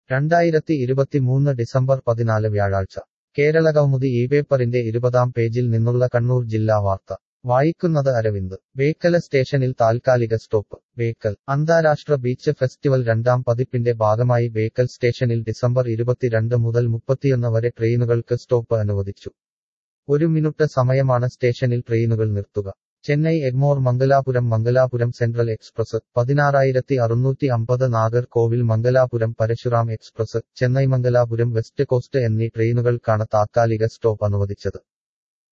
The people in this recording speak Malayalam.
രണ്ടായിരത്തി ഇരുപത്തിമൂന്ന് ഡിസംബർ പതിനാല് വ്യാഴാഴ്ച കേരളകൗമുദി ഈ പേപ്പറിന്റെ ഇരുപതാം പേജിൽ നിന്നുള്ള കണ്ണൂർ ജില്ലാ വാർത്ത വായിക്കുന്നത് അരവിന്ദ് ബേക്കല സ്റ്റേഷനിൽ താൽക്കാലിക സ്റ്റോപ്പ് ബേക്കൽ അന്താരാഷ്ട്ര ബീച്ച് ഫെസ്റ്റിവൽ രണ്ടാം പതിപ്പിന്റെ ഭാഗമായി ബേക്കൽ സ്റ്റേഷനിൽ ഡിസംബർ ഇരുപത്തിരണ്ട് മുതൽ മുപ്പത്തിയൊന്ന് വരെ ട്രെയിനുകൾക്ക് സ്റ്റോപ്പ് അനുവദിച്ചു ഒരു മിനിറ്റ് സമയമാണ് സ്റ്റേഷനിൽ ട്രെയിനുകൾ നിർത്തുക ചെന്നൈ എഗ്മോർ മംഗലാപുരം മംഗലാപുരം സെൻട്രൽ എക്സ്പ്രസ് പതിനാറായിരത്തി അറുന്നൂറ്റി അമ്പത് Nagercoil Mangalapuram Parasuram express Chennai Mangalapuram west coast എന്നീ ട്രെയിനുകൾക്കാണ് താത്കാലിക സ്റ്റോപ്പ് അനുവദിച്ചത്